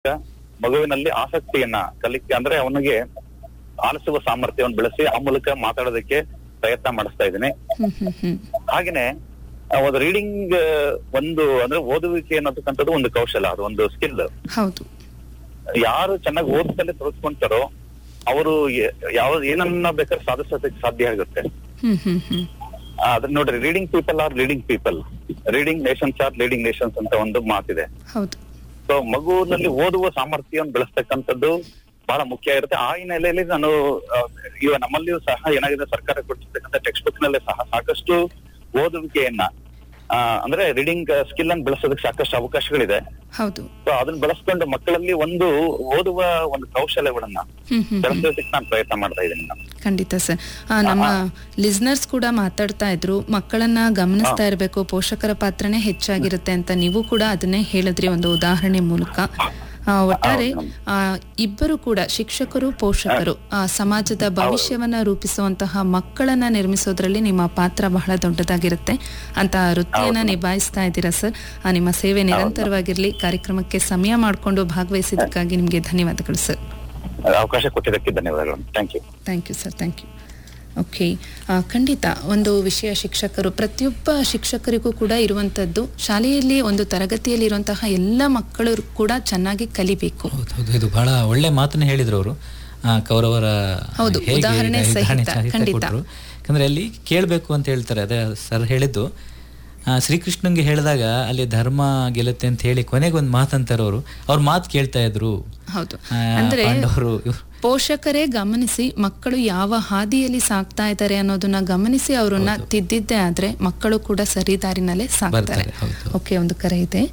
ಮಗುವಿನಲ್ಲಿ ಆಸಕ್ತಿಯನ್ನ ಕಲಿಕೆ ಅಂದ್ರೆ ಅವನಿಗೆ ಆಲಿಸುವ ಸಾಮರ್ಥ್ಯವನ್ನು ಬೆಳೆಸಿ ಆ ಮೂಲಕ ಮಾತಾಡೋದಕ್ಕೆ ಪ್ರಯತ್ನ ಮಾಡಿಸ್ತಾ ಇದ್ದೀನಿ ಹ್ಮ್ ಹ್ಮ್ ಹ್ಮ್ ಹಾಗೇನೆ ಆ, ಒಂದು ರೀಡಿಂಗ್ ಒಂದು ಅಂದ್ರೆ ಓದುವಿಕೆ ಅನ್ನತಕ್ಕಂಥದ್ದು ಒಂದು ಕೌಶಲ ಅದು ಒಂದು ಸ್ಕಿಲ್ ಹೌದು ಯಾರು ಚೆನ್ನಾಗಿ ಓದದಲ್ಲಿ ತೊಡಸ್ಕೊಂತಾರೋ ಅವರು ಯಾವ ಏನನ್ನ ಬೇಕಾದ್ರೆ ಸಾಧಿಸೋದಕ್ಕೆ ಸಾಧ್ಯ ಆಗುತ್ತೆ ಹ್ಮ್ ಹ್ಮ್ ಹ್ಮ್ ಆ, ಅದನ್ನ ನೋಡ್ರಿ reading people are leading people reading nations are leading nations ಅಂತ ಒಂದು ಮಾತಿದೆ ಹೌದು ಸೊ ಮಗುವಿನಲ್ಲಿ ಓದುವ ಸಾಮರ್ಥ್ಯವನ್ನು ಬೆಳೆಸ್ತಕ್ಕಂಥದ್ದು ಬಹಳ ಮುಖ್ಯ ಇರುತ್ತೆ ಆ ಹಿನ್ನೆಲೆಯಲ್ಲಿ ನಾನು ಆ, ಇವ ನಮ್ಮಲ್ಲಿಯೂ ಸಹ ಏನಾಗಿದೆ ಸರ್ಕಾರ ಕೊಡ್ತಿರ್ತಕ್ಕಂಥ ಟೆಕ್ಸ್ಟ್ ಬುಕ್ ನಲ್ಲೇ ಸಹ ಸಾಕಷ್ಟು ಓದುವಿಕೆಯನ್ನ ಆ, ಅಂದ್ರೆ ರೀಡಿಂಗ್ ಸ್ಕಿಲ್ ಅನ್ನು ಬೆಳೆಸೋದಕ್ಕೆ ಸಾಕಷ್ಟು ಅವಕಾಶಗಳಿದೆ ಹೌದು ಸೊ ಅದನ್ನ ಬೆಳೆಸ್ಕೊಂಡು ಮಕ್ಕಳಲ್ಲಿ ಒಂದು ಓದುವ ಒಂದು ಕೌಶಲ್ಯಗಳನ್ನ ಹ್ಮ್ ಹ್ಮ್ ಹ್ಮ್ ಬೆಳೆಸೋದಕ್ಕೆ ನಾನು ಪ್ರಯತ್ನ ಮಾಡ್ತಾ ಇದ್ದೀನಿ ನಾನು ಖಂಡಿತ ಸರ್ ಆ, ನಮ್ಮ ಲಿಸ್ನರ್ಸ್ ಕೂಡ ಮಾತಾಡ್ತಾ ಇದ್ರು ಮಕ್ಕಳನ್ನ ಗಮನಿಸ್ತಾ ಇರಬೇಕು ಪೋಷಕರ ಪಾತ್ರನೇ ಹೆಚ್ಚಾಗಿರುತ್ತೆ ಅಂತ ನೀವು ಕೂಡ ಅದನ್ನೇ ಹೇಳಿದ್ರಿ ಒಂದು ಉದಾಹರಣೆ ಮೂಲಕ ಆ, ಒಟ್ಟಾರೆ ಆ, ಇಬ್ಬರು ಕೂಡ ಶಿಕ್ಷಕರು ಪೋಷಕರು ಆ, ಸಮಾಜದ ಭವಿಷ್ಯವನ್ನ ರೂಪಿಸುವಂತಹ ಮಕ್ಕಳನ್ನ ನಿರ್ಮಿಸೋದ್ರಲ್ಲಿ ನಿಮ್ಮ ಪಾತ್ರ ಬಹಳ ದೊಡ್ಡದಾಗಿರುತ್ತೆ ಅಂತ ವೃತ್ತಿಯನ್ನ ನಿಭಾಯಿಸ್ತಾ ಇದ್ದೀರಾ ಸರ್ ಆ, ನಿಮ್ಮ ಸೇವೆ ನಿರಂತರವಾಗಿರ್ಲಿ ಕಾರ್ಯಕ್ರಮಕ್ಕೆ ಸಮಯ ಮಾಡಿಕೊಂಡು ಭಾಗವಹಿಸಿದ್ದಕ್ಕಾಗಿ ನಿಮಗೆ ಧನ್ಯವಾದಗಳು ಸರ್ ಅವಕಾಶ ಕೊಟ್ಟಿದ್ದಕ್ಕೆ ಧನ್ಯವಾದಗಳು thank you thank you sir thank you okay ಖಂಡಿತ ಒಂದು ವಿಷಯ ಶಿಕ್ಷಕರು ಪ್ರತಿಯೊಬ್ಬ ಶಿಕ್ಷಕರಿಗೂ ಕೂಡ ಇರುವಂಥದ್ದು ಶಾಲೆಯಲ್ಲಿ ಒಂದು ತರಗತಿಯಲ್ಲಿ ಇರುವಂತಹ ಎಲ್ಲ ಮಕ್ಕಳು ಕೂಡ ಚೆನ್ನಾಗಿ ಕಲಿಬೇಕು ಹೌದು ಹೌದು ಇದು ಬಹಳ ಒಳ್ಳೆ ಮಾತನ್ನ ಹೇಳಿದ್ರು ಅವರು ಕೌರವರ ಹೌದು, ಹೇಗೆ ಉದಾಹರಣೆ ಉದಾಹರಣೆ ಸಹಿತ, ಸಹಿತ ಖಂಡಿತ. ಕೊಟ್ರು ಯಾಕಂದ್ರೆ ಅಲ್ಲಿ ಕೇಳಬೇಕು ಅಂತ ಹೇಳ್ತಾರೆ ಅದೇ ಸರ್ ಹೇಳಿದ್ದು ಆ, ಶ್ರೀಕೃಷ್ಣನ್ಗೆ ಹೇಳಿದಾಗ ಅಲ್ಲಿ ಧರ್ಮ ಗೆಲ್ಲುತ್ತೆ ಅಂತ ಹೇಳಿ ಕೊನೆಗೆ ಒಂದು ಮಾತಂತಾರೆ ಅವರು ಅವ್ರ ಮಾತು ಕೇಳ್ತಾ ಇದ್ರು ಹೌದು ಆ, ಅಂದ್ರೆ ಪಾಂಡವರು ಇವ್ರು- ಪೋಷಕರೇ ಗಮನಿಸಿ ಮಕ್ಕಳು ಯಾವ ಹಾದಿಯಲ್ಲಿ ಸಾಕ್ತಾ ಇದ್ದಾರೆ ಅನ್ನೋದನ್ನ ಗಮನಿಸಿ ಅವರನ್ನ ತಿದ್ದಿದ್ದೇ ಆದ್ರೆ ಮಕ್ಕಳು ಕೂಡ ಸರಿ ದಾರಿನಲ್ಲೇ ಸಾಕ್ತಾರೆ ಬರ್ತಾರೆ, ಹೌದು. ಓಕೆ ಒಂದು ಕರೆ ಇದೆ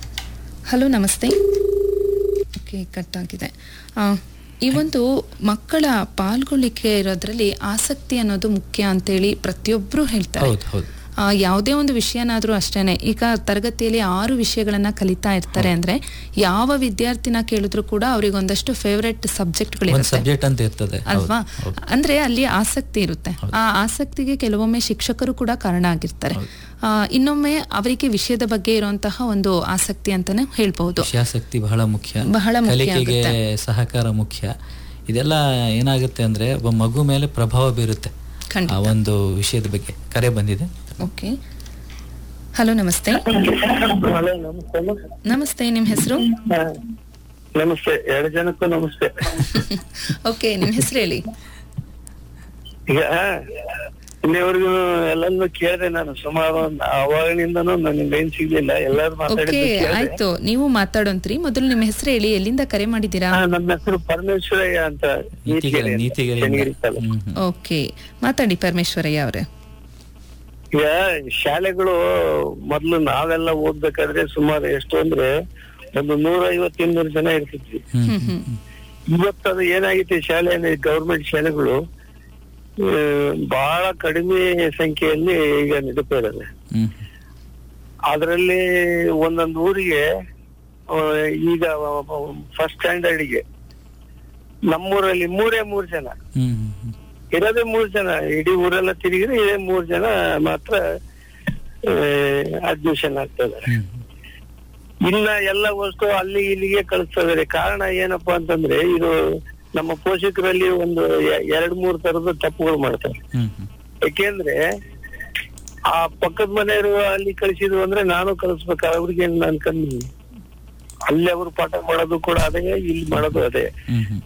ಹಲೋ ನಮಸ್ತೆ ಓಕೆ ಕಟ್ ಆಗಿದೆ ಆ, ಈ ಒಂದು ಮಕ್ಕಳ ಪಾಲ್ಗೊಳ್ಳಿಕೆ ಇರೋದ್ರಲ್ಲಿ ಆಸಕ್ತಿ ಅನ್ನೋದು ಮುಖ್ಯ ಅಂತೇಳಿ ಪ್ರತಿಯೊಬ್ರು ಹೇಳ್ತಾರೆ ಹೌದು ಹೌದು ಆ, ಯಾವುದೇ ಒಂದು ವಿಷಯನಾದ್ರೂ ಅಷ್ಟೇನೆ ಈಗ ತರಗತಿಯಲ್ಲಿ ಆರು ವಿಷಯಗಳನ್ನ ಕಲಿತಾ ಇರ್ತಾರೆ ಅಂದ್ರೆ ಯಾವ ವಿದ್ಯಾರ್ಥಿನ ಕೇಳಿದ್ರು ಕೂಡ ಅವ್ರಿಗೆ ಒಂದಷ್ಟು ಫೇವ್ರೆಟ್ ಒಂದು ಸಬ್ಜೆಕ್ಟ್ಗಳಿರುತ್ತೆ ಸಬ್ಜೆಕ್ಟ್ ಅಂತ ಇರ್ತದೆ ಹೌದು, ಅಲ್ವಾ ಹೌದು. ಅಂದ್ರೆ ಅಲ್ಲಿ ಆಸಕ್ತಿ ಇರುತ್ತೆ ಆ ಆಸಕ್ತಿಗೆ ಕೆಲವೊಮ್ಮೆ ಶಿಕ್ಷಕರು ಕೂಡ ಕಾರಣ ಆಗಿರ್ತಾರೆ ಆ, ಇನ್ನೊಮ್ಮೆ ಅವರಿಗೆ ವಿಷಯದ ಬಗ್ಗೆ ಇರುವಂತಹ ಒಂದು ಆಸಕ್ತಿ ಅಂತಾನೆ ಹೇಳ್ಬಹುದು ವಿಷಯಾಸಕ್ತಿ ಬಹಳ ಮುಖ್ಯ ಬಹಳ ಮುಖ್ಯ ಕಲಿಕೆಗೆ ಸಹಕಾರ ಮುಖ್ಯ ಇದೆಲ್ಲ ಏನಾಗುತ್ತೆ ಅಂದ್ರೆ ಒಬ್ಬ ಮಗು ಮೇಲೆ ಪ್ರಭಾವ ಬೀರುತ್ತೆ ಖಂಡಿತ. ಆ ಒಂದು ವಿಷಯದ ಬಗ್ಗೆ ಕರೆ ಬಂದಿದೆ ಓಕೆ ಹಲೋ ನಮಸ್ತೆ ಹಲೋ ನಮಸ್ತೆ ನಮಸ್ತೆ ನಿಮ್ಮ ಹೆಸರು ಹಾ. ನಮಸ್ತೆ ಎರಡು ಜನಕ್ಕೂ ನಮಸ್ತೆ ಓಕೆ ನಿಮ್ಮ ಹೆಸರು ಹೇಳಿ ಈಗ ಇಲ್ಲಿವರೆಗೂ ಎಲ್ಲಾನು ಕೇಳಿದೆ ನಾನು ಸುಮಾರು ಒಂದ್ ಅವಾಗಿನಿಂದನೂ ನನಗೆ ಲೈನ್ ಸಿಗ್ಲಿಲ್ಲ ಎಲ್ಲಾರು ಓಕೆ ಮಾತಾಡಿದ್ದು ಕೇಳ್ದೆ. ಆಯ್ತು ನೀವು ಮಾತಾಡೋಂತ್ರಿ ಮೊದಲು ನಿಮ್ಮ ಹೆಸರು ಹೇಳಿ ಎಲ್ಲಿಂದ ಕರೆ ಮಾಡಿದ್ದೀರಾ ಹಾ, ನಮ್ಮ ಹೆಸರು ಪರಮೇಶ್ವರಯ್ಯ ಅಂತ ನೀತಿಗೆರೆ ನೀತಿಗೆರೆ ಅಂತ, ನೀತಿಗೆರೆ ಚನ್ನಗಿರಿ ತಾಲೂಕು. ಹ್ಮ್ ಹ್ಮ್. ಓಕೆ ಮಾತಾಡಿ ಪರಮೇಶ್ವರಯ್ಯ ಅವರೇ ಈಗ ಶಾಲೆಗಳು ಮೊದ್ಲು ನಾವೆಲ್ಲ ಓದ್ಬೇಕಾದ್ರೆ ಸುಮಾರು ಎಷ್ಟು ಅಂದ್ರೆ ಒಂದು ನೂರ ಐವತ್ತು ಇನ್ನೂರು ಜನ ಇರ್ತಿದ್ವಿ ಹ್ಮ್ ಹ್ಮ್ ಹ್ಮ್ ಇವತ್ತು ಅದು ಏನಾಗಿದೆ ಶಾಲೆ ಗವರ್ಮೆಂಟ್ ಶಾಲೆಗಳು ಆ, ಬಹಳ ಕಡಿಮೆ ಸಂಖ್ಯೆಯಲ್ಲಿ ಈಗ ನಡೀತಾ ಇದಾವೆ ಹ್ಮ್ ಅದರಲ್ಲಿ ಒಂದೊಂದು ಊರಿಗೆ ಆ, ಈಗ ಫಸ್ಟ್ ಸ್ಟ್ಯಾಂಡರ್ಡ್ಗೆ ನಮ್ಮೂರಲ್ಲಿ ಮೂರೇ ಮೂರ್ ಜನ ಹ್ಮ್ ಹ್ಮ್ ಇರೋದೇ ಮೂರ್ ಜನ ಇಡೀ ಊರೆಲ್ಲ ತಿರುಗಿದ್ರೆ ಇದೇ ಮೂರ್ ಜನ ಮಾತ್ರ ಅಡ್ಮಿಷನ್ ಆಗ್ತಾ ಇದಾರೆ ಹ್ಮ್ ಇನ್ನ ಎಲ್ಲ ವಸ್ತು ಅಲ್ಲಿ ಇಲ್ಲಿಗೆ ಕಳಿಸ್ತಾ ಇದಾರೆ ಕಾರಣ ಏನಪ್ಪಾ ಅಂತಂದ್ರೆ ಇದು ನಮ್ಮ ಪೋಷಕರಲ್ಲಿ ಒಂದು ಎ- ಎರಡ್ ಮೂರ್ ತರದ ತಪ್ಪುಗಳು ಮಾಡ್ತಾರೆ ಹ್ಮ್ ಹ್ಮ್ ಯಾಕೆಂದ್ರೆ ಆ ಪಕ್ಕದ ಮನೆಯವರು ಅಲ್ಲಿ ಕಳಿಸಿದ್ರು ಅಂದ್ರೆ ನಾನು ಕಳಿಸ್ಬೇಕು ಅವ್ರಿಗೆ ನಾನು ಕಮ್ಮಿ ಅಲ್ಲಿ ಅವರು ಪಾಠ ಮಾಡೋದು ಕೂಡ ಅದೇ ಇಲ್ಲಿ ಮಾಡೋದು ಅದೇ ಹ್ಮ್ ಹ್ಮ್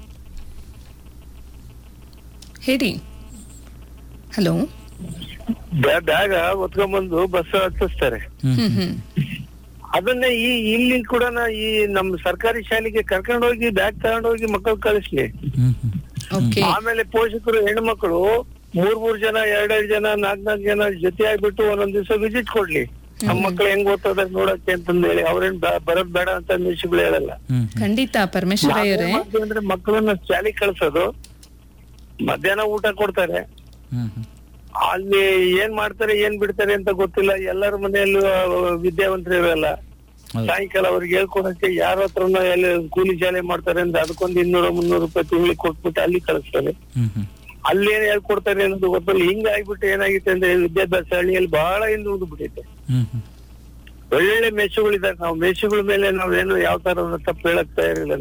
ಹೇಳಿ ಹಲೋ ಬ್ಯಾ- ಬ್ಯಾಗ ಹೊತ್ಕೊಂಡ್ಬಂದು ಬಸ್ ಹತ್ತಿಸ್ತಾರೆ ಹ್ಮ್ ಹ್ಮ್ ಹ್ಮ್ ಅದನ್ನ ಈ ಇಲ್ಲಿ ಕೂಡ ಈ ನಮ್ಮ ಸರ್ಕಾರಿ ಶಾಲೆಗೆ ಕರ್ಕೊಂಡು ಹೋಗಿ ಬ್ಯಾಗ್ ತಗೊಂಡೋಗಿ ಮಕ್ಕಳು ಕಳಿಸ್ಲಿ ಹ್ಮ್ ಹ್ಮ್ ಓಕೆ ಆಮೇಲೆ ಪೋಷಕರು ಹೆಣ್ಮಕ್ಳು ಮೂರ್ ಮೂರ್ ಜನ ಎರಡೆರಡು ಜನ ನಾಲ್ಕ್ ನಾಲ್ಕು ಜನ ಜೊತೆ ಆಗ್ಬಿಟ್ಟು ಒಂದೊಂದ್ ದಿವಸ ವಿಸಿಟ್ ಕೊಡ್ಲಿ ನಮ್ಮ ಮಕ್ಳು ಹೆಂಗ್ ಓದ್ತದ ನೋಡಕ್ಕೆ ಅಂತಂದ್ ಹೇಳಿ ಅವ್ರೇನ್ ಬ- ಬರೋದ್ ಬೇಡ ಅಂತ ನಿಮಿಷಗಳು ಹೇಳಲ್ಲ ಹ್ಮ್ ಹ್ಮ್ ಖಂಡಿತ ಪರಮೇಶ್ವರಯ್ಯ ಅವರೇ ನಾವೇನ್ ಮಾಡ್ತೀವಿ ಅಂದ್ರೆ ಮಕ್ಕಳನ್ನ ಶಾಲೆಗೆ ಕಳ್ಸೋದು ಮಧ್ಯಾಹ್ನ ಊಟ ಕೊಡ್ತಾರೆ ಹ್ಮ್ ಹ್ಮ್ ಅಲ್ಲಿ ಏನ್ ಮಾಡ್ತಾರೆ ಏನ್ ಬಿಡ್ತಾರೆ ಅಂತ ಗೊತ್ತಿಲ್ಲ ಎಲ್ಲರ ಮನೆಯಲ್ಲೂ ವಿದ್ಯಾವಂತರು ಇರಲ್ಲ ಹೌದು. ಸಾಯಂಕಾಲ ಅವ್ರಿಗೆ ಹೇಳ್ಕೊಡಕ್ಕೆ ಯಾರ ಹತ್ರನ ಎಲ್ಲಿ ಕೂಲಿ ಶಾಲೆ ಮಾಡ್ತಾರೆ ಅಂತ ಅದಕ್ಕೊಂದು ಇನ್ನೂರ ಮುನ್ನೂರು ರೂಪಾಯಿ ತಿಂಗಳಿಗೆ ಕೊಟ್ಬಿಟ್ಟು ಅಲ್ಲಿ ಕಳಿಸ್ತಾರೆ ಹ್ಮ್ ಹ್ಮ್ ಅಲ್ಲಿ ಏನ್ ಹೇಳ್ಕೊಡ್ತಾರೆ ಅನ್ನೋದು ಗೊತ್ತಿಲ್ಲ ಹಿಂಗ ಆಗ್ಬಿಟ್ಟು ಏನಾಗಿತ್ತು ಅಂದ್ರೆ ವಿದ್ಯಾಭ್ಯಾಸ ಹಳ್ಳಿಯಲ್ಲಿ ಬಹಳ ಹಿಂದೆ ಉಳಿದು ಬಿಟ್ಟೈತೆ ಹ್ಮ್ ಹ್ಮ್ ಒಳ್ಳೊಳ್ಳೆ ಮೇಷಗಳಿದ್ದಾರೆ ನಾವು ಮೇಷಗಳ ಮೇಲೆ ನಾವೇನು ಯಾವ ತರ ತಪ್ಪು ಹೇಳಕ್ ತಯಾರಿಲ್ಲ